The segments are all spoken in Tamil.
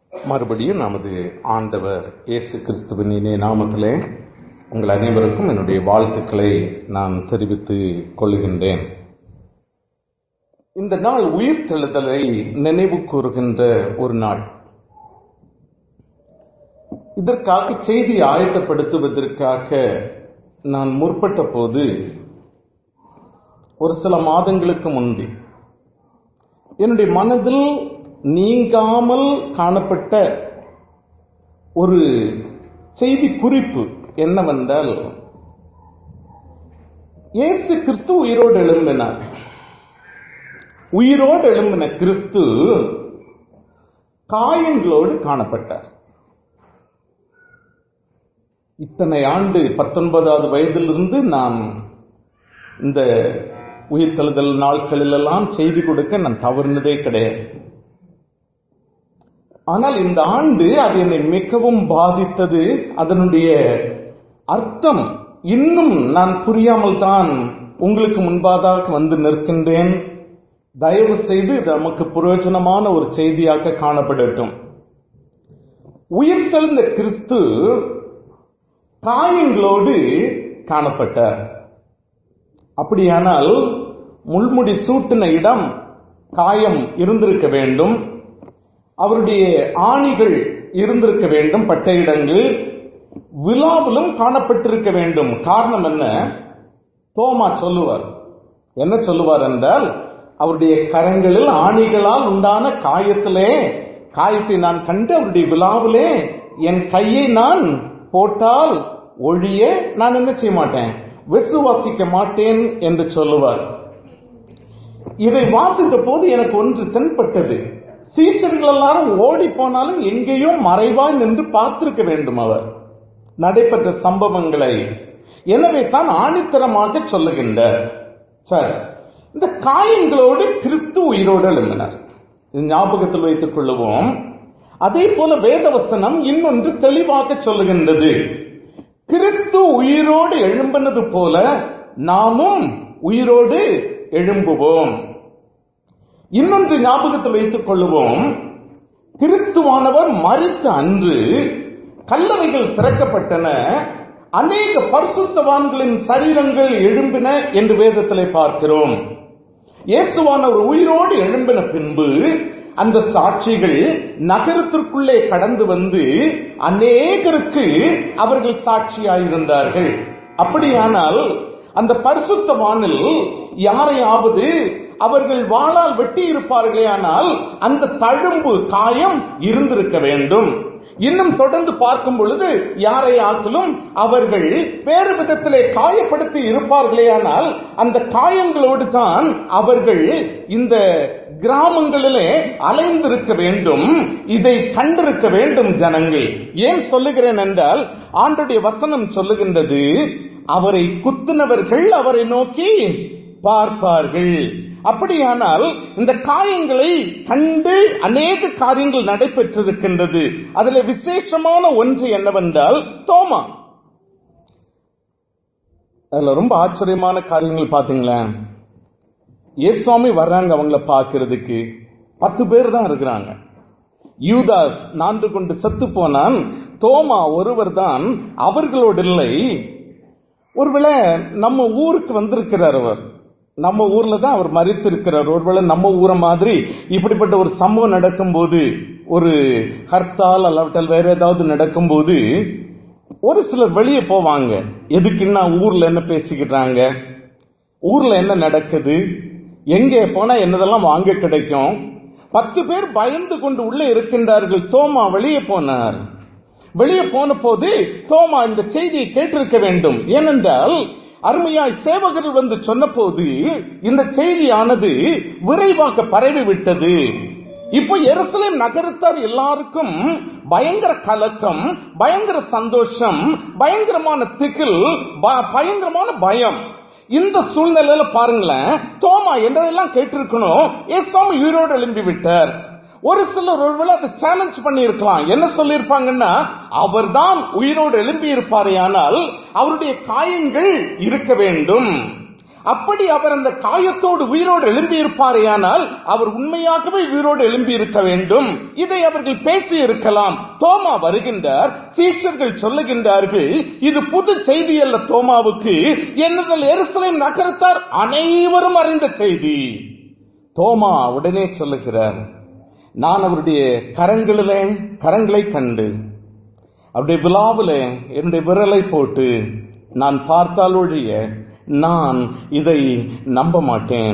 மறுபடியும் நமது ஆண்டவர் இயேசு கிறிஸ்துவின் இனிய நாமத்திலே உங்கள் அனைவருக்கும் என்னுடைய வாழ்த்துக்களை நான் தெரிவித்துக் கொள்கின்றேன் இந்த நாள் உயிர்த்தெழுதலை நினைவு கூறுகின்ற ஒரு நாள் இதற்காக செய்தி ஆயத்தப்படுத்துவதற்காக நான் முற்பட்ட போது ஒரு சில மாதங்களுக்கு முன்பே என்னுடைய மனதில் நீங்காமல் காணப்பட்ட ஒரு செய்தி குறிப்பு என்னவென்றால் இயேசு கிறிஸ்து உயிரோடு எழும்பினார் உயிரோடு எழும்பின கிறிஸ்து காயங்களோடு காணப்பட்டார் இத்தனை ஆண்டு பத்தொன்பதாவது வயதிலிருந்து நான் இந்த உயிர்த்தெழுதல் நாட்களிலெல்லாம் செய்தி கொடுக்க நான் தவறுனதே கிடையாது ஆனால் இந்த ஆண்டு அது என்னை மிகவும் பாதித்தது அதனுடைய அர்த்தம் இன்னும் நான் புரியாமல் தான் உங்களுக்கு முன்பாக வந்து நிற்கின்றேன் தயவு செய்து இது நமக்கு பிரயோஜனமான ஒரு செய்தியாக காணப்படட்டும் உயிர்த்தெழுந்த கிறிஸ்து காயங்களோடு காணப்பட்டார் அப்படியானால் முள்முடி சூட்டின இடம் காயம் இருந்திருக்க வேண்டும் அவருடைய ஆணிகள் இருந்திருக்க வேண்டும் பட்ட இடங்கள் விழாவிலும் காணப்பட்டிருக்க வேண்டும் காரணம் என்ன தோமா சொல்லுவார் என்ன சொல்லுவார் என்றால் அவருடைய கரங்களில் ஆணிகளால் உண்டான காயத்திலே காயத்தை நான் கண்டு அவருடைய விழாவிலே என் கையை நான் போட்டால் ஒழிய நான் என்ன செய்ய மாட்டேன் விசுவாசிக்க மாட்டேன் என்று சொல்லுவார் இதை வாசித்த போது எனக்கு ஒன்று தென்பட்டது சீசர்கள் எல்லாரும் ஓடி போனாலும் எங்கேயும் மறைவாய் நின்று பார்த்திருக்க வேண்டும் அவர் நடைபெற்ற சம்பவங்களை எனவே தான் ஆணித்தரமாக சொல்லுகின்றார் சரி இந்த காயங்களோடு கிறிஸ்து உயிரோடு எழும்பினார் இது ஞாபகத்தில் வைத்துக் கொள்ளுவோம் அதே போல வேதவசனம் இன்னொன்று தெளிவாக சொல்லுகின்றது கிறிஸ்து உயிரோடு எழும்பினது போல நாமும் உயிரோடு எழும்புவோம் இன்னொன்று ஞாபகத்தில் வைத்துக் கொள்ளுவோம் கிறிஸ்துவானவர் மறித்த அன்று கல்லறைகள் திறக்கப்பட்டன அநேக பரிசுத்தவான்களின் சரீரங்கள் எழும்பின என்று வேதத்திலே பார்க்கிறோம் இயேசுவானவர் உயிரோடு எழும்பின பின்பு அந்த சாட்சிகள் நகரத்திற்குள்ளே கடந்து வந்து அநேகருக்கு அவர்கள் சாட்சியாயிருந்தார்கள் அப்படியானால் அந்த பரிசுத்தவானில் யாரையாவது அவர்கள் வாளால் வெட்டி இருப்பார்களே ஆனால் அந்த தழும்பு காயம் இருந்திருக்க வேண்டும் இன்னும் தொடர்ந்து பார்க்கும் பொழுது யாரை ஆக்கிலும் அவர்கள் வேறு விதத்திலே காயப்படுத்தி இருப்பார்களே ஆனால் அந்த காயங்களோடு தான் அவர்கள் இந்த கிராமங்களிலே அலைந்திருக்க வேண்டும் இதை கண்டிருக்க வேண்டும் ஜனங்கள் ஏன் சொல்லுகிறேன் என்றால் ஆண்டுடைய வசனம் சொல்லுகின்றது அவரை குத்துனவர்கள் அவரை நோக்கி பார்ப்பார்கள் அப்படியானால் இந்த காயங்களை கண்டு அநேக காரியங்கள் நடைபெற்றிருக்கின்றது அதுல விசேஷமான ஒன்று என்னவென்றால் தோமா அதுல ரொம்ப ஆச்சரியமான காரியங்கள் பாத்தீங்களேன் ஏசுவாமி வர்றாங்க அவங்கள பாக்குறதுக்கு பத்து பேர் தான் இருக்கிறாங்க யூதாஸ் நான்கு கொண்டு செத்து போனான் தோமா ஒருவர் தான் அவர்களோடு இல்லை ஒருவேளை நம்ம ஊருக்கு வந்திருக்கிறார் அவர் நம்ம ஊர்ல தான் அவர் மறித்து இருக்கிறார் ஒருவேளை நம்ம ஊரை மாதிரி இப்படிப்பட்ட ஒரு சம்பவம் நடக்கும்போது ஒரு ஹர்த்தால் அல்லாவிட்டால் வேற ஏதாவது நடக்கும்போது ஒரு சிலர் வெளியே போவாங்க எதுக்குன்னா ஊர்ல என்ன பேசிக்கிறாங்க ஊர்ல என்ன நடக்குது எங்கே போனா என்னதெல்லாம் வாங்க கிடைக்கும் பத்து பேர் பயந்து கொண்டு உள்ளே இருக்கின்றார்கள் தோமா வெளியே போனார் வெளியே போன போது தோமா இந்த செய்தியை கேட்டிருக்க வேண்டும் ஏனென்றால் அருமையாய் சேவகர்கள் வந்து சொன்ன போது இந்த செய்தியானது விரைவாக பரவி விட்டது இப்போ எருசலேம் நகரத்தார் எல்லாருக்கும் பயங்கர கலக்கம் பயங்கர சந்தோஷம் பயங்கரமான திகில் பயங்கரமான பயம் இந்த சூழ்நிலையில பாருங்களேன் தோமா என்றதெல்லாம் கேட்டிருக்கணும் ஏசாமி உயிரோடு எழும்பி விட்டார் ஒரு சிலர் ஒருவேளை அதை சேலஞ்ச் பண்ணி இருக்கலாம் என்ன சொல்லியிருப்பாங்கன்னா அவர்தான் உயிரோடு எழும்பி இருப்பாரே ஆனால் அவருடைய காயங்கள் இருக்க வேண்டும் அப்படி அவர் அந்த காயத்தோடு உயிரோடு எழும்பி இருப்பாரேயானால் அவர் உண்மையாகவே உயிரோடு எழும்பி இருக்க வேண்டும் இதை அவர்கள் பேசி இருக்கலாம் தோமா வருகின்றார் சீஷர்கள் சொல்லுகின்றார்கள் இது புது செய்தி அல்ல தோமாவுக்கு என்னுங்கள் எருசலேம் நகரத்தார் அனைவரும் அறிந்த செய்தி தோமா உடனே சொல்லுகிறார் நான் அவருடைய கரங்களிலே கரங்களை கண்டு அவருடைய விழாவில் என்னுடைய விரலை போட்டு நான் பார்த்தால் ஒழிய நான் இதை நம்ப மாட்டேன்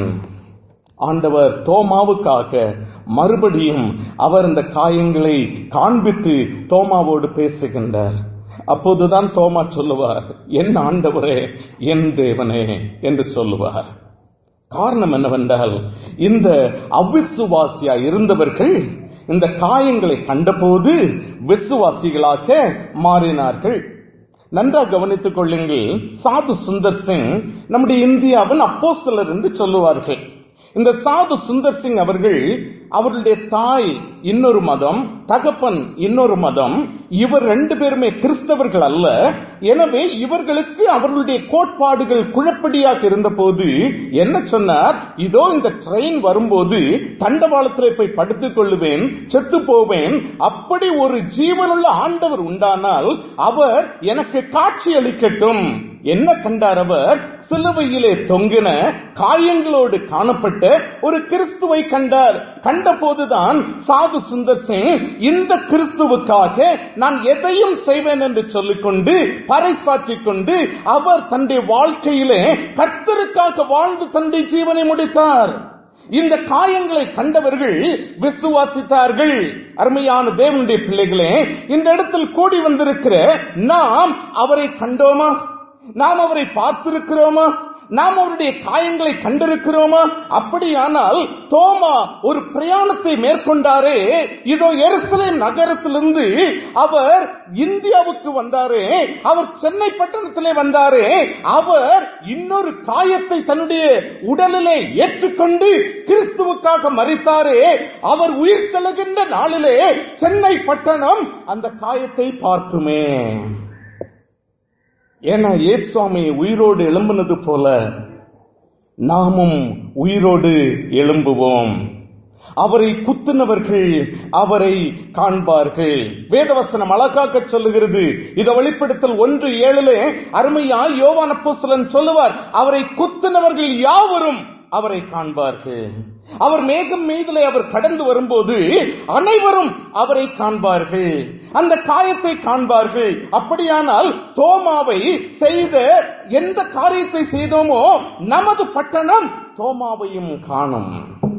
ஆண்டவர் தோமாவுக்காக மறுபடியும் அவர் இந்த காயங்களை காண்பித்து தோமாவோடு பேசுகின்றார் அப்போதுதான் தோமா சொல்லுவார் என் ஆண்டவரே என் தேவனே என்று சொல்லுவார் காரணம் என்னவென்றால் இந்த அவிசுவாசியா இருந்தவர்கள் இந்த காயங்களை கண்டபோது விசுவாசிகளாக மாறினார்கள் நன்றாக கவனித்துக் கொள்ளுங்கள் சாது சுந்தர் சிங் நம்முடைய இந்தியாவின் அப்போஸ்தலர் என்று சொல்லுவார்கள் இந்த சாது சுந்தர் சிங் அவர்கள் அவருடைய தாய் இன்னொரு மதம் தகப்பன் இன்னொரு மதம் இவர் ரெண்டு பேருமே கிறிஸ்தவர்கள் அல்ல எனவே இவர்களுக்கு அவர்களுடைய கோட்பாடுகள் குழப்படியாக இருந்தபோது என்ன சொன்னார் இதோ இந்த ட்ரெயின் வரும்போது தண்டவாளத்திலே போய் படுத்துக் கொள்ளுவேன் செத்து போவேன் அப்படி ஒரு ஜீவனுள்ள ஆண்டவர் உண்டானால் அவர் எனக்கு காட்சி அளிக்கட்டும் என்ன கண்டார் அவர் சிலுவையிலே தொங்கின காயங்களோடு காணப்பட்ட ஒரு கிறிஸ்துவை கண்டார் கண்டபோதுதான் சாது சுந்தர் சிங் இந்த கிறிஸ்துவுக்காக நான் எதையும் செய்வேன் என்று சொல்லிக்கொண்டு பறைசாற்றிக் கொண்டு அவர் தன்னுடைய வாழ்க்கையிலே கர்த்தருக்காக வாழ்ந்து தன்னுடைய ஜீவனை முடித்தார் இந்த காயங்களை கண்டவர்கள் விசுவாசித்தார்கள் அருமையான தேவனுடைய பிள்ளைகளே இந்த இடத்தில் கூடி வந்திருக்கிற நாம் அவரை கண்டோமா நாம் அவரை பார்த்திருக்கிறோமா நாம் அவருடைய காயங்களை கண்டிருக்கிறோமா அப்படியானால் தோமா ஒரு பிரயாணத்தை மேற்கொண்டாரே இதோ எருசலேம் நகரத்திலிருந்து அவர் இந்தியாவுக்கு வந்தாரே அவர் சென்னை பட்டணத்திலே வந்தாரே அவர் இன்னொரு காயத்தை தன்னுடைய உடலிலே ஏற்றுக்கொண்டு கிறிஸ்துவுக்காக மறித்தாரே அவர் உயிர் செல்லுகின்ற நாளிலே சென்னை பட்டணம் அந்த காயத்தை பார்க்குமே ஏன்னா ஏசுவாமி உயிரோடு எழும்பினது போல நாமும் உயிரோடு எழும்புவோம் அவரை குத்துனவர்கள் அவரை காண்பார்கள் வேதவசனம் அழகாக்க சொல்லுகிறது இத வெளிப்படுத்தல் ஒன்று ஏழிலே அருமையால் யோவான் அப்போஸ்தலன் சொல்லுவார் அவரை குத்துனவர்கள் யாவரும் அவரை காண்பார்கள் அவர் மேகம் மீதிலே அவர் கடந்து வரும்போது அனைவரும் அவரை காண்பார்கள் அந்த காயத்தை காண்பார்கள் அப்படியானால் தோமாவை செய்த எந்த காரியத்தை செய்தோமோ நமது பட்டணம் தோமாவையும் காணும்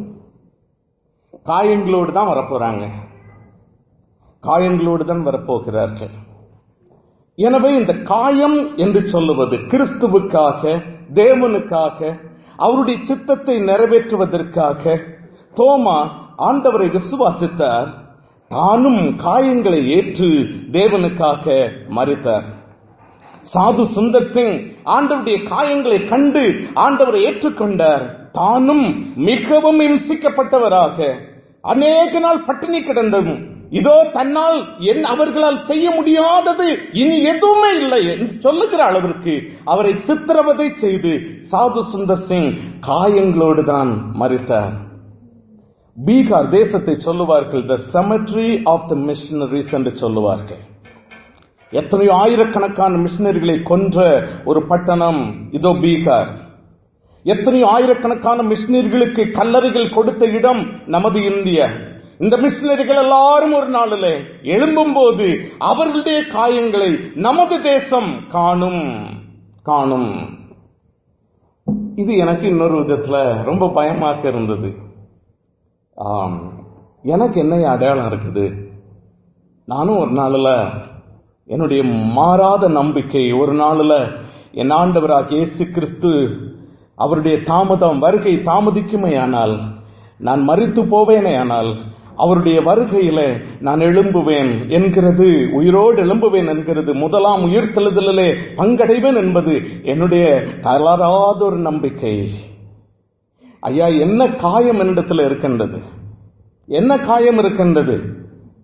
காயங்களோடு தான் வரப்போறாங்க காயங்களோடு தான் வரப்போகிறார்கள் எனவே இந்த காயம் என்று சொல்லுவது கிறிஸ்துவுக்காக தேவனுக்காக அவருடைய சித்தத்தை நிறைவேற்றுவதற்காக தோமா ஆண்டவரை விசுவாசித்தார் தானும் காயங்களை ஏற்று தேவனுக்காக மறித்தார் சாது சுந்தர் சிங் ஆண்டவருடைய காயங்களை கண்டு ஆண்டவரை ஏற்றுக்கொண்டார் தானும் மிகவும் இம்சிக்கப்பட்டவராக அநேக நாள் பட்டினி கிடந்தும் இதோ தன்னால் என் அவர்களால் செய்ய முடியாதது இனி எதுவுமே இல்லை என்று சொல்லுகிற அளவிற்கு அவரை சித்திரவதை செய்து சாது சுந்தர் சிங் காயங்களோடு தான் மறித்தார் பீகார் தேசத்தை சொல்லுவார்கள் the cemetery of the missionaries என்று சொல்லுவார்கள் எத்தனையோ ஆயிரக்கணக்கான மிஷினரிகளை கொன்ற ஒரு பட்டணம் இதோ பீகார் எத்தனையோ ஆயிரக்கணக்கான மிஷினரிகளுக்கு கல்லறைகள் கொடுத்த இடம் நமது இந்தியா இந்த மிஷினரிகள் எல்லாரும் ஒரு நாளில் எழும்பும் போது அவர்களுடைய காயங்களை நமது தேசம் காணும் காணும் இது எனக்கு இன்னொரு விதத்துல ரொம்ப பயமாக இருந்தது ஆம் எனக்கு என்ன அடையாளம் இருக்குது நானும் ஒரு நாளில் என்னுடைய மாறாத நம்பிக்கை ஒரு நாளில் என் ஆண்டவராக இயேசு கிறிஸ்து அவருடைய தாமதம் வருகை தாமதிக்குமையானால் நான் மறித்து போவேனே ஆனால் அவருடைய வருகையில நான் எழும்புவேன் என்கிறது உயிரோடு எழும்புவேன் என்கிறது முதலாம் உயிர்த்தெழுதலிலே பங்கடைவேன் என்பது என்னுடைய தளராத ஒரு நம்பிக்கை ஐயா என்ன காயம் என்னிடத்தில் இருக்கின்றது என்ன காயம் இருக்கின்றது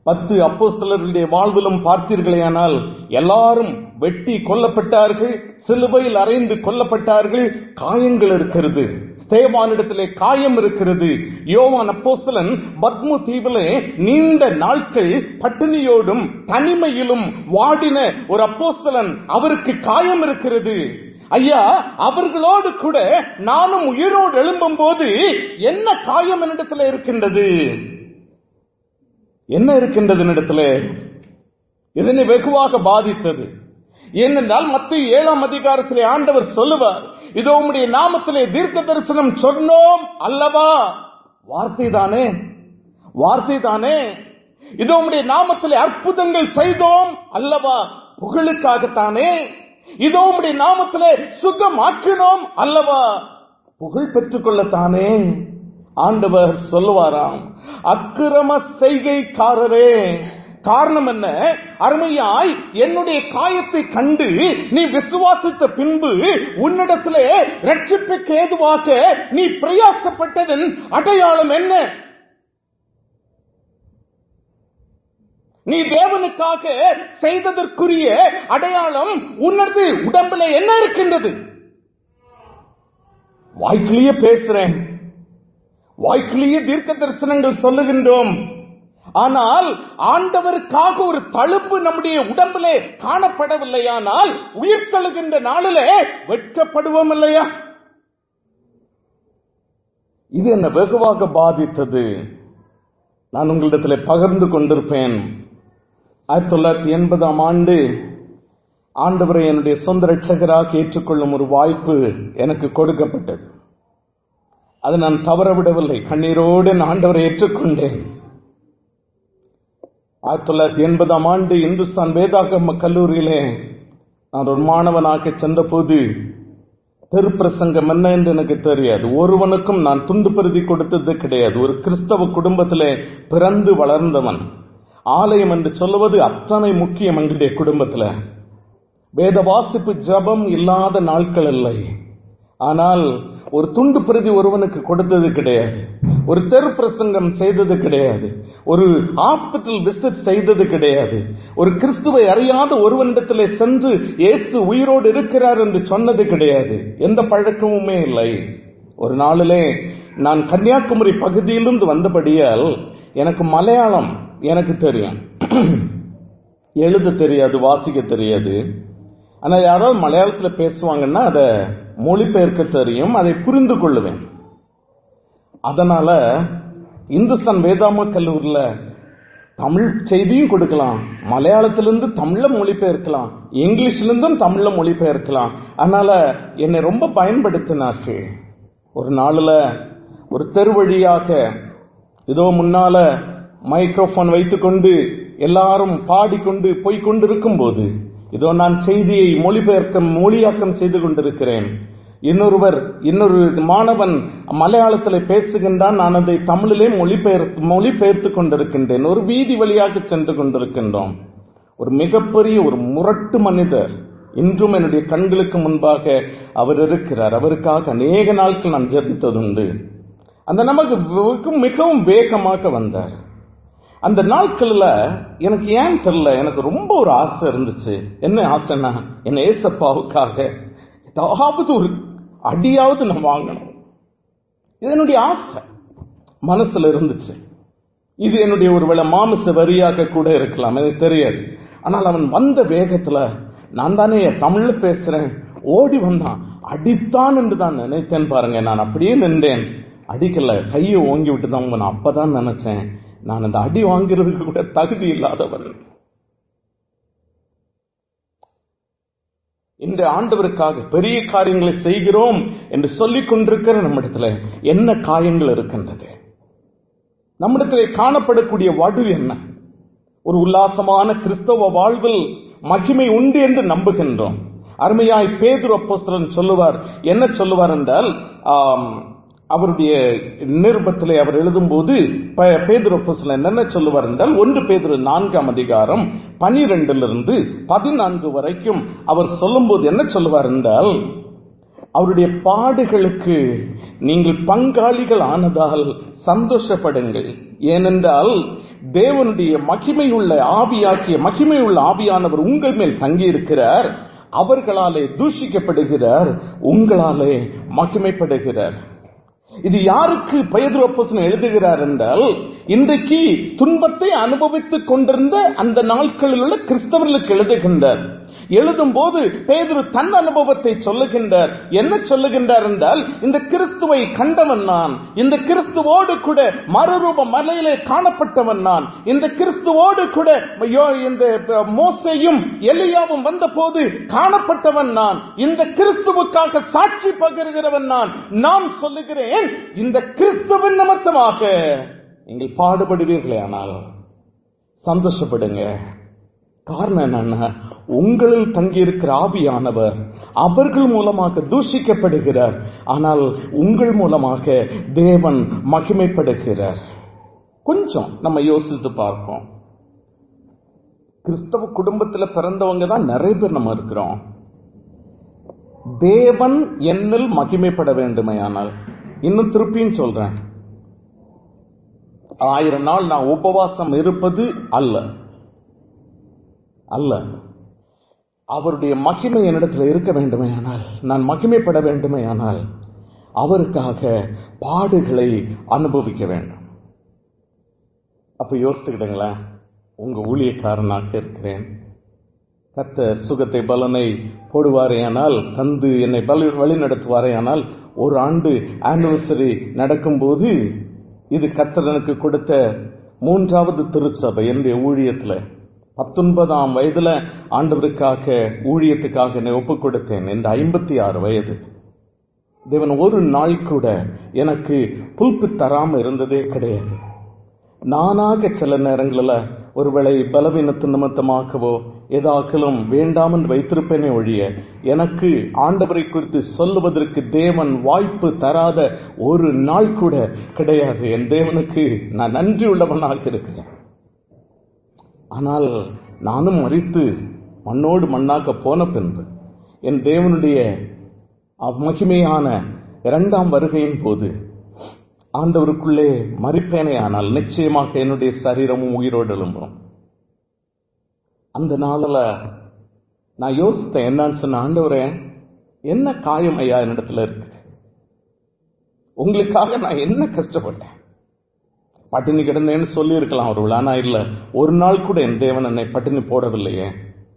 பத்து அப்போஸ்தலர்களுடைய வாழ்விலும் பார்த்தீர்களேயானால் எல்லாரும் வெட்டி கொல்லப்பட்டார்கள் சிலுவையில் அறைந்து கொல்லப்பட்டார்கள் காயங்கள் இருக்கிறது ஸ்தேவானிடத்திலே காயம் இருக்கிறது யோவான் அப்போஸ்தலன் பத்மு தீவிலே நீண்ட நாட்கள் பட்டினியோடும் தனிமையிலும் வாடின ஒரு அப்போஸ்தலன் அவருக்கு காயம் இருக்கிறது ஐயா அவர்களோடு கூட நானும் உயிரோடு எழும்பும் போது என்ன காயம் என்னிடத்தில் இருக்கின்றது என்ன இருக்கின்றது என்னிடத்துல இதனை வெகுவாக பாதித்தது ஏனென்றால் மத்திய ஏழாம் அதிகாரத்திலே ஆண்டவர் சொல்லுவார் இதோ உம்முடைய நாமத்திலே தீர்க்க தரிசனம் சொன்னோம் அல்லவா வார்த்தை தானே வார்த்தை தானே இதோ உம்முடைய நாமத்திலே அற்புதங்கள் செய்தோம் அல்லவா புகழுக்காகத்தானே இதோ உம்முடைய நாமத்திலே சுகமாக்கினோம் அல்லவா புகழ் பெற்றுக் கொள்ளத்தானே ஆண்டவர் சொல்லுவாராம் அக்கிரம செய்கைக்காரரே காரணம் என்ன அருமையாய் என்னுடைய காயத்தை கண்டு நீ விசுவாசித்த பின்பு உன்னிடத்திலே ரட்சிப்புக்கு ஏதுவாக நீ பிரயாசப்பட்டதன் அடையாளம் என்ன நீ தேவனுக்காக செய்ததற்குரிய அடையாளம் உன்னது உடம்புல என்ன இருக்கின்றது வாய்க்கிலேயே பேசுறேன் வாய்க்கிலேயே தீர்க்க தரிசனங்கள் சொல்லுகின்றோம் ஆனால் ஆண்டவருக்காக ஒரு தழும்பு நம்முடைய உடம்பிலே காணப்படவில்லையானால் உயிர் தழுகின்ற நாளிலே வெட்கப்படுவோம் இல்லையா இது என்ன வெகுவாக பாதித்தது நான் உங்களிடத்தில் பகிர்ந்து கொண்டிருப்பேன் ஆயிரத்தி தொள்ளாயிரத்தி எண்பதாம் ஆண்டு ஆண்டவரை என்னுடைய சொந்த ரட்சகராக ஏற்றுக்கொள்ளும் ஒரு வாய்ப்பு எனக்கு கொடுக்கப்பட்டது அதை நான் தவற விடவில்லை கண்ணீரோடு நான் ஆண்டவரை ஏற்றுக்கொண்டேன் ஆயிரத்தி தொள்ளாயிரத்தி எண்பதாம் ஆண்டு இந்துஸ்தான் வேதாகம கல்லூரியிலே நான் ஒரு மாணவனாக சென்றபோது திருப்பிரசங்கம் என்ன என்று எனக்கு தெரியாது ஒருவனுக்கும் நான் துண்டு பிரதி கொடுத்தது கிடையாது ஒரு கிறிஸ்தவ குடும்பத்திலே பிறந்து வளர்ந்தவன் ஆலயம் என்று சொல்லுவது அத்தனை முக்கியம் எங்களுடைய குடும்பத்தில் வேத வாசிப்பு ஜபம் இல்லாத நாட்கள் இல்லை ஆனால் ஒரு துண்டு பிரதி ஒருவனுக்கு கொடுத்தது கிடையாது ஒரு தெரு பிரசங்கம் செய்தது கிடையாது ஒரு ஹாஸ்பிட்டல் விசிட் செய்தது கிடையாது ஒரு கிறிஸ்துவை அறியாத ஒருவனிடத்திலே சென்று இயேசு உயிரோடு இருக்கிறார் என்று சொன்னது கிடையாது எந்த பழக்கமுமே இல்லை ஒரு நாளிலே நான் கன்னியாகுமரி பகுதியிலிருந்து வந்தபடியால் எனக்கு மலையாளம் எனக்கு தெரியும் எழுத தெரியாது வாசிக்க தெரியாது ஆனா யாராவது மலையாளத்துல பேசுவாங்கன்னா அதை மொழிபெயர்க்க தெரியும் அதை புரிந்து கொள்ளுவேன் அதனால இந்துஸ்தான் வேதாம கல்லூரியில் தமிழ் செய்தியும் கொடுக்கலாம் மலையாளத்திலிருந்து தமிழ்ல மொழிபெயர்க்கலாம் இங்கிலீஷ்ல இருந்தும் தமிழ்ல மொழிபெயர்க்கலாம் அதனால என்னை ரொம்ப பயன்படுத்தினார்கள் ஒரு நாளில் ஒரு தெரு வழியாக இதோ முன்னால மைக்ரோஃபோன் வைத்துக்கொண்டு எல்லாரும் பாடிக்கொண்டு போய் கொண்டிருக்கும் போது இதோ நான் செய்தியை மொழிபெயர்க்க மொழியாக்கம் செய்து கொண்டிருக்கிறேன் இன்னொருவர் இன்னொரு மாணவன் மலையாளத்தில் பேசுகின்றான் நான் அதை தமிழிலே மொழிபெயர் மொழிபெயர்த்து கொண்டிருக்கின்றேன் ஒரு வீதி வழியாக சென்று கொண்டிருக்கின்றோம் ஒரு மிகப்பெரிய ஒரு முரட்டு மனிதர் இன்றும் என்னுடைய கண்களுக்கு முன்பாக அவர் இருக்கிறார் அவருக்காக அநேக நாட்கள் நான் ஜெபித்ததுண்டு அந்த நமக்கு மிகவும் வேகமாக வந்தார் அந்த நாட்கள்ல எனக்கு ஏன் தெரியல எனக்கு ரொம்ப ஒரு ஆசை இருந்துச்சு என்ன ஆசைன்னா என்ன ஏசப்பாவுக்காக ஏதாவது ஒரு அடியாவது நான் வாங்கணும் இது என்னுடைய ஆசை மனசுல இருந்துச்சு இது என்னுடைய ஒருவேளை மாமிச வரியாக கூட இருக்கலாம் எனக்கு தெரியாது ஆனால் அவன் வந்த வேகத்துல நான் தானே தமிழ்ல பேசுறேன் ஓடி வந்தான் அடித்தான் என்று தான் நினைத்தேன் பாருங்க நான் அப்படியே நின்றேன் அடிக்கல கையை ஓங்கி விட்டு தான் நான் அப்பதான் நினைச்சேன் நான் அந்த அடி வாங்கிறதுக்கு கூட தகுதி இல்லாதவன் இந்த ஆண்டவருக்காக பெரிய காரியங்களை செய்கிறோம் என்று சொல்லிக் கொண்டிருக்கிற நம்மிடத்துல என்ன காயங்கள் இருக்கின்றது நம்மிடத்திலே காணப்படக்கூடிய வடு என்ன ஒரு உல்லாசமான கிறிஸ்தவ வாழ்வில் மகிமை உண்டு என்று நம்புகின்றோம் அருமையாய் பேதுரு அப்போஸ்தலன் சொல்லுவார் என்ன சொல்லுவார் என்றால் அவருடைய நிருபத்திலே அவர் எழுதும்போது பேதுரு அப்போஸ்தலன் என்ன சொல்லுவார் என்றால் ஒன்று பேதுரு நான்காம் அதிகாரம் பனிரெண்டிலிருந்து பதினான்கு வரைக்கும் அவர் சொல்லும்போது என்ன சொல்லுவார் என்றால் அவருடைய பாடுகளுக்கு நீங்கள் பங்காளிகள் ஆனதால் சந்தோஷப்படுங்கள் ஏனென்றால் தேவனுடைய மகிமையுள்ள ஆவியாக்கிய மகிமையுள்ள ஆவியானவர் உங்கள் மேல் தங்கியிருக்கிறார் அவர்களாலே தூஷிக்கப்படுகிறார் உங்களாலே மகிமைப்படுகிறார் இது யாருக்கு பெயர் அப்போஸ்தலன் எழுதுகிறார் என்றால் இன்றைக்கு துன்பத்தை அனுபவித்துக் கொண்டிருந்த அந்த நாட்களில் உள்ள கிறிஸ்தவர்களுக்கு எழுதுகின்றார் எழுதும் போது பேதுரு தன் அனுபவத்தை சொல்லுகின்றார் என்ன சொல்லுகின்றார் என்றால் இந்த கிறிஸ்துவை கண்டவன் நான் இந்த கிறிஸ்துவோடு கூட மறுரூப மலையிலே காணப்பட்டவன் நான் இந்த கிறிஸ்துவோடு கூட ஐயோ, இந்த மோசையும் எலியாவும் வந்த போது காணப்பட்டவன் நான் இந்த கிறிஸ்துவுக்காக சாட்சி பகிர்கிறவன் நான் நான் சொல்லுகிறேன் இந்த கிறிஸ்துவின் நிமித்தமாக நீங்கள் பாடுபடுவீர்களே ஆனால் சந்தோஷப்படுங்க காரணம் என்னன்னா உங்களில் தங்கியிருக்கிற ஆவியானவர் அவர்கள் மூலமாக தூஷிக்கப்படுகிறார் ஆனால் உங்கள் மூலமாக தேவன் மகிமைப்படுகிறார் கொஞ்சம் நம்ம யோசித்து பார்ப்போம் கிறிஸ்தவ குடும்பத்தில் பிறந்தவங்க தான் நிறைய பேர் நம்ம இருக்கிறோம் தேவன் என்னில் மகிமைப்பட வேண்டுமையானால் இன்னும் திருப்பியும் சொல்றேன் ஆயிரம் நாள் நான் உபவாசம் இருப்பது அல்ல அல்ல அவருடைய மகிமை என்னிடத்தில் இருக்க வேண்டுமேயானால் நான் மகிமைப்பட வேண்டுமேயானால் அவருக்காக பாடுகளை அனுபவிக்க வேண்டும் அப்ப யோசித்துக்கிடுங்களேன் உங்க ஊழியக்காரனாக இருக்கிறேன் கத்த சுகத்தை பலனை போடுவாரேயானால் தந்து என்னை பலி வழி நடத்துவாரேயானால் ஒரு ஆண்டு ஆனிவர்சரி நடக்கும்போது இது கத்தர் எனக்கு கொடுத்த மூன்றாவது திருச்சபை என்னுடைய ஊழியத்துல பத்தொன்பதாம் வயதுல ஆண்டவருக்காக ஊழியத்துக்காக என்னை ஒப்புக் கொடுத்தேன் இந்த ஐம்பத்தி ஆறு வயது தேவன் ஒரு நாள் கூட எனக்கு புல்பு தராம இருந்ததே கிடையாது நானாக சில நேரங்களில் ஒருவேளை பலவீனத்து நிமித்தமாகவோ ஏதாக்கிலும் வேண்டாமல் வைத்திருப்பேனே ஒழிய எனக்கு ஆண்டவரை குறித்து சொல்லுவதற்கு தேவன் வாய்ப்பு தராத ஒரு நாள் கூட கிடையாது என் தேவனுக்கு நான் நன்றி உள்ளவனாக இருக்கிறேன் ஆனால் நானும் மறித்து மண்ணோடு மண்ணாக்க போன பின்பு என் தேவனுடைய மகிமையான இரண்டாம் வருகையின் போது ஆண்டவருக்குள்ளே மறிப்பேனே ஆனால் நிச்சயமாக என்னுடைய சரீரமும் உயிரோடு எழும்பும் அந்த நாளில் நான் யோசித்தேன் என்னன்னு சொன்ன ஆண்டவரே என்ன காயம் ஐயா என்னிடத்துல இருக்கு உங்களுக்காக நான் என்ன கஷ்டப்பட்டேன் பட்டினி கிடந்தேன்னு சொல்லி இருக்கலாம் ஒரு ஆனா இல்ல ஒரு நாள் கூட என் தேவன் என்னை பட்டினி போடவில்லையே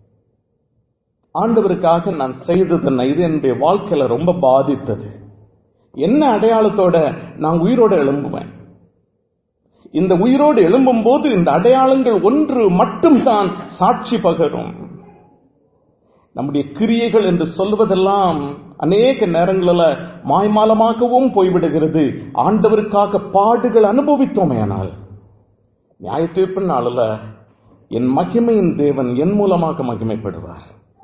ஆண்டவருக்காக நான் செய்தது என்ன இது என்னுடைய வாழ்க்கையில ரொம்ப பாதித்தது என்ன அடையாளத்தோட நான் உயிரோடு எழும்புவேன் இந்த உயிரோடு எழும்பும் போது இந்த அடையாளங்கள் ஒன்று மட்டும்தான் சாட்சி பகரும் நம்முடைய கிரியைகள் என்று சொல்வதெல்லாம் அநேக நேரங்களில் மாய்மாலமாகவும் போய்விடுகிறது ஆண்டவருக்காக பாடுகள் அனுபவித்தோமேனால் நியாய தீர்ப்பு நாளில் என் மகிமையின் தேவன் என் மூலமாக மகிமைப்படுவார்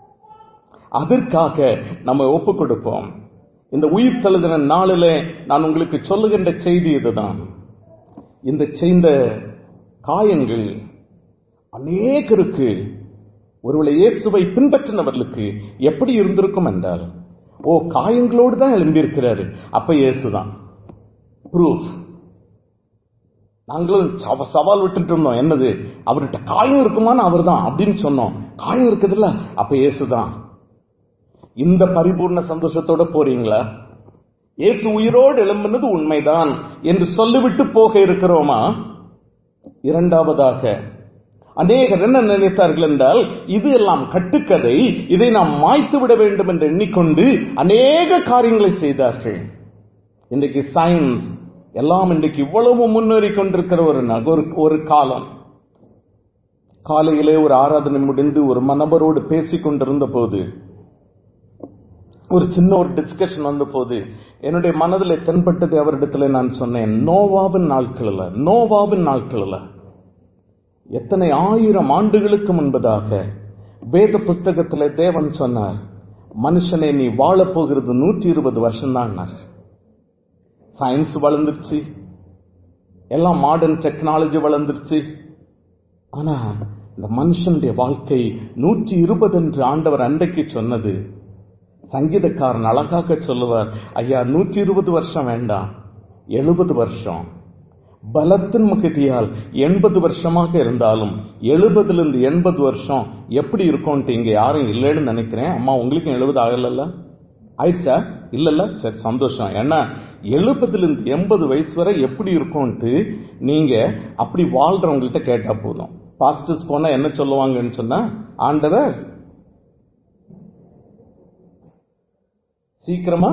அதற்காக நம்ம ஒப்புக் கொடுப்போம் இந்த உயிர் தழுதின நாளிலே நான் உங்களுக்கு சொல்லுகின்ற செய்தி இதுதான் இந்த செய்த காயங்கள் அநேகருக்கு ஒருவேளை இயேசுவை பின்பற்றினவர்களுக்கு எப்படி இருந்திருக்கும் என்றால் ஓ காயங்களோடு தான் எழும்பியிருக்கிறாரு அப்ப இயேசுதான் ப்ரூஃப் நாங்களும் சவ- சவால் விட்டுட்டு இருந்தோம் என்னது அவர்கிட்ட காயம் இருக்குமான்னு அவர் தான் அப்படின்னு சொன்னோம் காயம் இருக்குதுல்ல அப்ப இயேசுதான் இந்த பரிபூர்ண சந்தோஷத்தோட போறீங்களா இயேசு உயிரோடு எழும்பினது உண்மைதான் என்று சொல்லிவிட்டு போக இருக்கிறோமா இரண்டாவதாக அநேகர் என்ன நினைத்தார்கள் என்றால் இது எல்லாம் கட்டுக்கதை இதை நாம் மாய்த்து விட வேண்டும் என்று எண்ணிக்கொண்டு அநேக காரியங்களை செய்தார்கள் இன்றைக்கு சயின்ஸ் எல்லாம் இன்றைக்கு இவ்வளவு முன்னேறி கொண்டிருக்கிற ஒரு நக- ஒரு ஒரு காலம் காலையிலே ஒரு ஆராதனை முடிந்து ஒரு மனபரோடு பேசிக் கொண்டிருந்த போது ஒரு சின்ன ஒரு டிஸ்கஷன் வந்த போது என்னுடைய மனதில் தென்பட்டது அவரிடத்துல நான் சொன்னேன் நோவாவின் நாட்களில் நோவாவின் நாட்களில் எத்தனை ஆயிரம் ஆண்டுகளுக்கு முன்பதாக வேத புஸ்தகத்தில் தேவன் சொன்னார் மனுஷனை நீ வாழப் போகிறது நூற்றி இருபது வருஷம் தான் சயின்ஸ் வளர்ந்துருச்சு எல்லாம் மாடர்ன் டெக்னாலஜி வளர்ந்துருச்சு ஆனா இந்த மனுஷனுடைய வாழ்க்கை நூற்றி இருபது என்று ஆண்டவர் அன்றைக்கு சொன்னது சங்கீதக்காரன் அழகாக சொல்லுவார் ஐயா நூற்றி இருபது வருஷம் வேண்டாம் எழுபது வருஷம் பலத்தின் மிகுதியால் எண்பது வருஷமாக இருந்தாலும் எழுபதுல இருந்து எண்பது வருஷம் எப்படி இருக்கும்ட்டு இங்க யாரும் இல்லைன்னு நினைக்கிறேன் அம்மா உங்களுக்கும் எழுபது ஆகலல்ல ஆயிடுச்சா இல்லல்ல சரி சந்தோஷம் ஏன்னா எழுபதுல இருந்து எண்பது வயசு வரை எப்படி இருக்கும்ட்டு நீங்க அப்படி வாழ்றவங்கள்ட்ட கேட்டா போதும் பாஸ்டர்ஸ் போனா என்ன சொல்லுவாங்கன்னு சொன்னா ஆண்டவர் சீக்கிரமா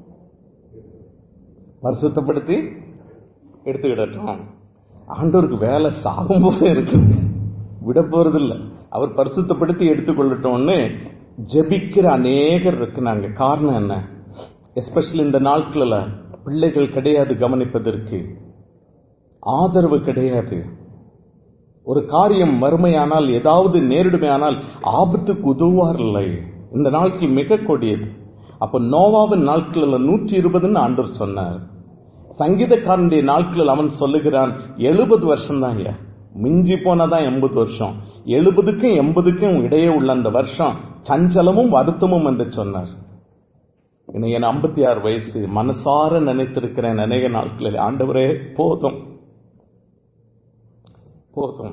பரிசுத்தப்படுத்தி எடுத்துக்கிடட்டும் ஆண்டவருக்கு வேலை சாகும் போல இருக்கு விட போறது இல்ல அவர் பரிசுத்தப்படுத்தி எடுத்துக்கொள்ளட்டோம்னு ஜெபிக்கிற அநேகர் இருக்கிறாங்க காரணம் என்ன எஸ்பெஷலி இந்த நாட்களில் பிள்ளைகள் கிடையாது கவனிப்பதற்கு ஆதரவு கிடையாது ஒரு காரியம் வறுமையானால் ஏதாவது நேரிடுமையானால் ஆபத்துக்கு உதவுவார் இல்லை இந்த நாட்கள் மிக கொடியது அப்ப நோவாவின் நாட்களில் நூற்றி இருபதுன்னு ஆண்டவர் சொன்னார் சங்கீதக்காரனுடைய நாட்களில் அவன் சொல்லுகிறான் எழுபது வருஷம் தான் மிஞ்சி போனதான் எண்பது வருஷம் எழுபதுக்கும் எண்பதுக்கும் இடையே உள்ள அந்த வருஷம் சஞ்சலமும் வருத்தமும் என்று சொன்னார் இன்னைக்கு என் ஐம்பத்தி ஆறு வயசு மனசார நினைத்திருக்கிறேன் அநேக நாட்களில் ஆண்டவரே போதும் போதும்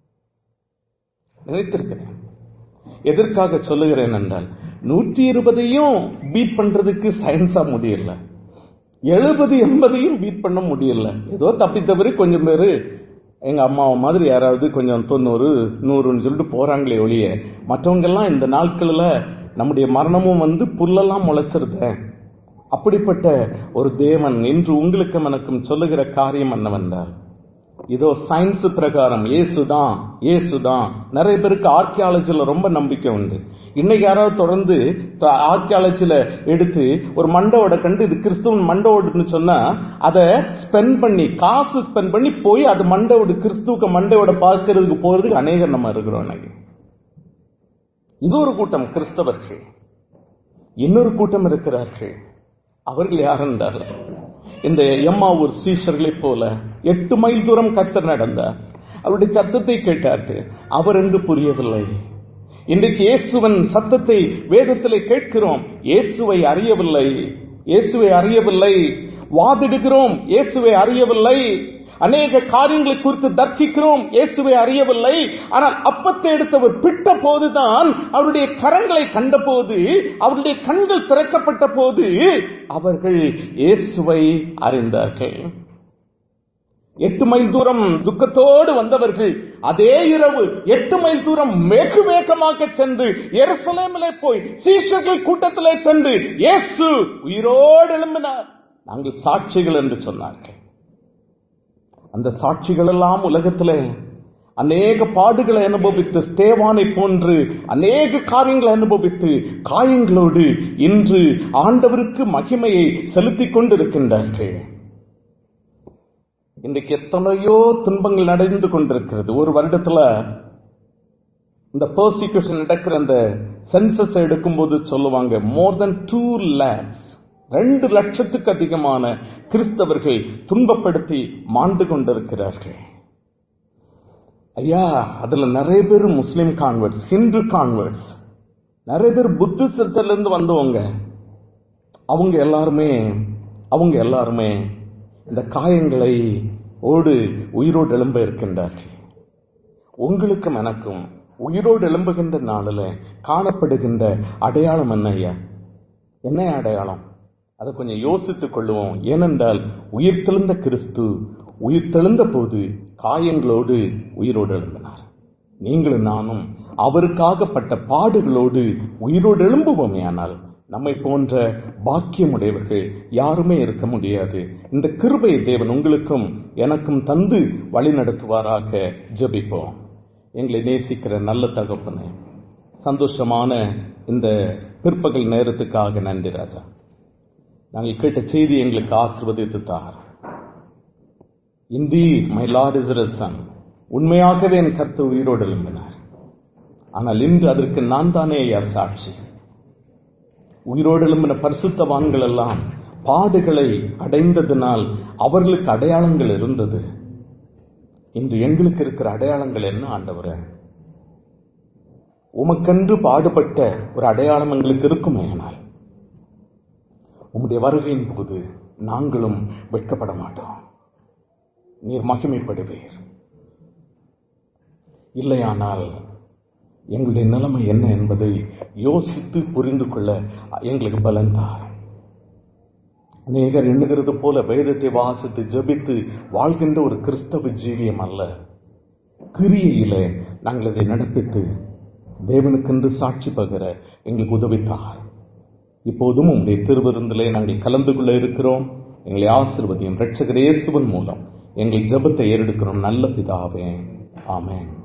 நினைத்திருக்கிறேன் எதற்காக சொல்லுகிறேன் என்றால் நூற்றி இருபதையும் பீட் பண்றதுக்கு சயின்ஸா முடியல எழுபது எண்பதையும் பீட் பண்ண முடியல ஏதோ தப்பி தவறி கொஞ்சம் பேரு எங்க அம்மாவை மாதிரி யாராவது கொஞ்சம் தொண்ணூறு நூறுன்னு சொல்லிட்டு போறாங்களே ஒழிய மற்றவங்க எல்லாம் இந்த நாட்கள்ல நம்முடைய மரணமும் வந்து புல்லெல்லாம் முளைச்சிருத அப்படிப்பட்ட ஒரு தேவன் இன்று உங்களுக்கும் எனக்கும் சொல்லுகிற காரியம் என்னவென்றால் இதோ சயின்ஸ் பிரகாரம் ஏசுதான் ஏசுதான் நிறைய பேருக்கு ஆர்கியாலஜில ரொம்ப நம்பிக்கை உண்டு இன்னைக்கு யாராவது தொடர்ந்து ஆர்கியாலஜில எடுத்து ஒரு மண்டவோட கண்டு இது கிறிஸ்துவன் மண்டவோடுன்னு சொன்னா அதை ஸ்பெண்ட் பண்ணி காசு ஸ்பெண்ட் பண்ணி போய் அது மண்டவோடு கிறிஸ்துவுக்கு மண்டவோட பார்க்கறதுக்கு போறதுக்கு அநேகர் நம்ம இருக்கிறோம் இன்னைக்கு இது ஒரு கூட்டம் கிறிஸ்தவர்கள் இன்னொரு கூட்டம் இருக்கிறார்கள் அவர்கள் யார் என்றால் இந்த எம்மாவூர் சீஷர்களைப் போல எட்டு மைல் தூரம் கத்தர் நடந்தார் அவருடைய சத்தத்தை கேட்டார்கள் அவர் என்று புரியவில்லை இன்றைக்கு இயேசுவன் சத்தத்தை வேதத்திலே கேட்கிறோம் இயேசுவை அறியவில்லை இயேசுவை அறியவில்லை வாதிடுகிறோம் இயேசுவை அறியவில்லை அநேக காரியங்களை குறித்து தர்க்கிக்கிறோம் இயேசுவை அறியவில்லை ஆனால் அப்பத்தை எடுத்தவர் பிட்ட போதுதான் அவருடைய கரங்களை கண்டபோது அவருடைய கண்கள் திறக்கப்பட்ட போது அவர்கள் இயேசுவை அறிந்தார்கள் எட்டு மைல் தூரம் துக்கத்தோடு வந்தவர்கள் அதே இரவு எட்டு மைல் தூரம் மேற்கு மேக்கமாக சென்று எருசலேமிலே போய் சீஷர்கள் கூட்டத்திலே சென்று இயேசு உயிரோடு எழும்பினார் நாங்கள் சாட்சிகள் என்று சொன்னார்கள் அந்த சாட்சிகள் எல்லாம் உலகத்திலே அநேக பாடுகளை அனுபவித்து ஸ்தேவானை போன்று அநேக காரியங்களை அனுபவித்து காயங்களோடு இன்று ஆண்டவருக்கு மகிமையை செலுத்திக் கொண்டிருக்கின்றார்கள் இன்றைக்கு எத்தனையோ துன்பங்கள் நடந்து கொண்டிருக்கிறது ஒரு வருடத்துல இந்த பர்சிக்யூஷன் நடக்கிற அந்த சென்சஸ் எடுக்கும்போது சொல்லுவாங்க மோர் தென் டூ லேக்ஸ் ரெண்டு லட்சத்துக்கு அதிகமான கிறிஸ்தவர்கள் துன்பப்படுத்தி மாண்டு கொண்டிருக்கிறார்கள் ஐயா அதுல நிறைய பேர் முஸ்லிம் கான்வெர்ட்ஸ் ஹிந்து கான்வெர்ட்ஸ் நிறைய பேர் புத்திசத்துல இருந்து வந்தவங்க அவங்க எல்லாருமே அவங்க எல்லாருமே இந்த காயங்களை ஓடு உயிரோடு எழும்ப இருக்கின்றார்கள் உங்களுக்கும் எனக்கும் உயிரோடு எழும்புகின்ற நாளில் காணப்படுகின்ற அடையாளம் என்ன ஐயா என்ன அடையாளம் அதை கொஞ்சம் யோசித்துக் கொள்ளுவோம் ஏனென்றால் உயிர் தெழுந்த கிறிஸ்து உயிர் தெழுந்த போது காயங்களோடு உயிரோடு எழும்பினார் நீங்களும் நானும் அவருக்காகப்பட்ட பாடுகளோடு உயிரோடு எழும்புவோமே ஆனால் நம்மை போன்ற பாக்கியமுடையவர்கள் யாருமே இருக்க முடியாது இந்த கிருபை தேவன் உங்களுக்கும் எனக்கும் தந்து வழி நடத்துவாராக ஜபிப்போம் எங்களை நேசிக்கிற நல்ல தகப்பனே சந்தோஷமான இந்த பிற்பகல் நேரத்துக்காக நன்றி ராஜா நாங்கள் கேட்ட செய்தி எங்களுக்கு ஆசிர்வதித்து தார் இந்தி மை லார்ட் இஸ் சன் உண்மையாகவே என் கருத்து உயிரோடு எழும்பினார் ஆனால் இன்று அதற்கு நான் தானே ஐயா சாட்சி உயிரோடு எழும்பின பரிசுத்தவான்கள் எல்லாம் பாடுகளை அடைந்ததினால் அவர்களுக்கு அடையாளங்கள் இருந்தது இன்று எங்களுக்கு இருக்கிற அடையாளங்கள் என்ன ஆண்டவர உமக்கென்று பாடுபட்ட ஒரு அடையாளம் எங்களுக்கு இருக்குமே ஆனால் உம்முடைய வருகையின் போது நாங்களும் வெட்கப்பட மாட்டோம் நீர் மகிமைப்படுவீர் இல்லையானால் எங்களுடைய நிலைமை என்ன என்பதை யோசித்து புரிந்து கொள்ள எங்களுக்கு பலன் தார் அநேகர் எண்ணுகிறது போல வேதத்தை வாசித்து ஜெபித்து வாழ்கின்ற ஒரு கிறிஸ்தவ ஜீவியம் அல்ல கிரியையிலே நாங்கள் இதை நடப்பித்து தேவனுக்கென்று சாட்சி பகிர எங்களுக்கு உதவித்தார் இப்போதும் உங்களுடைய திருவிருந்திலே நாங்கள் கலந்து கொள்ள இருக்கிறோம் எங்களை ஆசிர்வதியும் ரட்சகர் இயேசுவின் மூலம் எங்கள் ஜெபத்தை ஏறெடுக்கிறோம் நல்ல பிதாவே ஆமென்